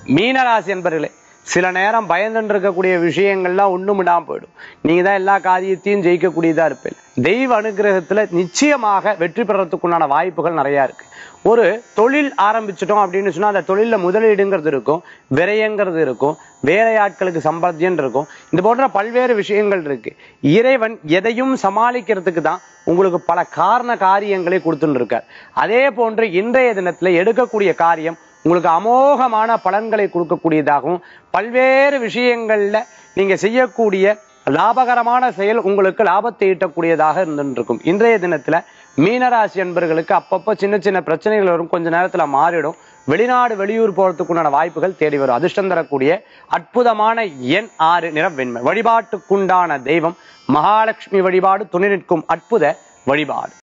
மீனராசி என்பர்களே சில நேரம் பயந்துட்டு இருக்கக்கூடிய விஷயங்கள்லாம் ஒண்ணும் விடாம போயிடும் நீங்க தான் எல்லா காரியத்தையும் ஜெயிக்கக்கூடியதா இருப்பீங்க தெய்வ அனுகிரகத்துல நிச்சயமாக வெற்றி பெறறதுக்குண்டான வாய்ப்புகள் நிறைய இருக்கு ஒரு தொழில் ஆரம்பிச்சிட்டோம் அப்படின்னு சொன்னா அந்த தொழில்ல முதலீடுங்கிறது இருக்கும் விரயங்கிறது இருக்கும் வேலையாட்களுக்கு சம்பாத்தியம் இருக்கும் இந்த போன்ற பல்வேறு விஷயங்கள் இருக்கு இறைவன் எதையும் சமாளிக்கிறதுக்கு தான் உங்களுக்கு பல காரண காரியங்களை கொடுத்துட்டு இருக்கார் அதே போன்று இன்றைய தினத்துல எடுக்கக்கூடிய காரியம் உங்களுக்கு அமோகமான பலன்களை கொடுக்கக்கூடியதாகவும் பல்வேறு விஷயங்கள்ல நீங்க செய்யக்கூடிய லாபகரமான செயல் உங்களுக்கு லாபத்தை ஈட்டக்கூடியதாக இருந்துட்டு இருக்கும் இன்றைய தினத்துல மீனராசி என்பர்களுக்கு அப்பப்போ சின்ன சின்ன பிரச்சனைகள் வரும் கொஞ்ச நேரத்துல மாறிடும் வெளிநாடு வெளியூர் போறதுக்குண்டான வாய்ப்புகள் தேடி வரும் அதிர்ஷ்டம் தரக்கூடிய அற்புதமான எண் ஆறு நிறம் வெண்மை வழிபாட்டுக்குண்டான தெய்வம் மகாலட்சுமி வழிபாடு துணை நிற்கும் அற்புத வழிபாடு